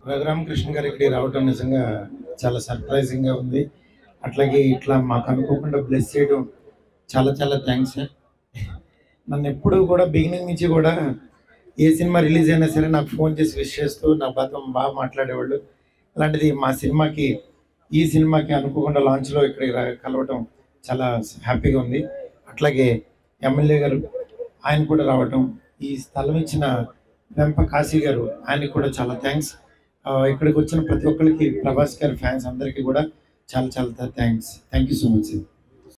రఘురామకృష్ణ గారు ఇక్కడికి రావడం నిజంగా చాలా సర్ప్రైజింగ్గా ఉంది అట్లాగే ఇట్లా మాకు అనుకోకుండా బ్లెస్ చేయడం చాలా చాలా థ్యాంక్స్ సార్ నన్ను ఎప్పుడు కూడా బిగినింగ్ నుంచి కూడా ఏ సినిమా రిలీజ్ అయినా సరే నాకు ఫోన్ చేసి విష్ చేస్తూ నా బాతం బాగా మాట్లాడేవాళ్ళు అలాంటిది మా సినిమాకి ఈ సినిమాకి అనుకోకుండా లాంచ్లో ఇక్కడికి రా- కలవటం చాలా హ్యాపీగా ఉంది అట్లాగే ఎమ్మెల్యే గారు ఆయన కూడా రావటం ఈ స్థలం ఇచ్చిన వెంప కాశీ గారు ఆయనకి కూడా చాలా థ్యాంక్స్ ఇక్కడికి వచ్చిన ప్రతి ఒక్కరికి ప్రభాస్ గారి ఫ్యాన్స్ అందరికీ కూడా చాలా చాలా thanks thank you so much sir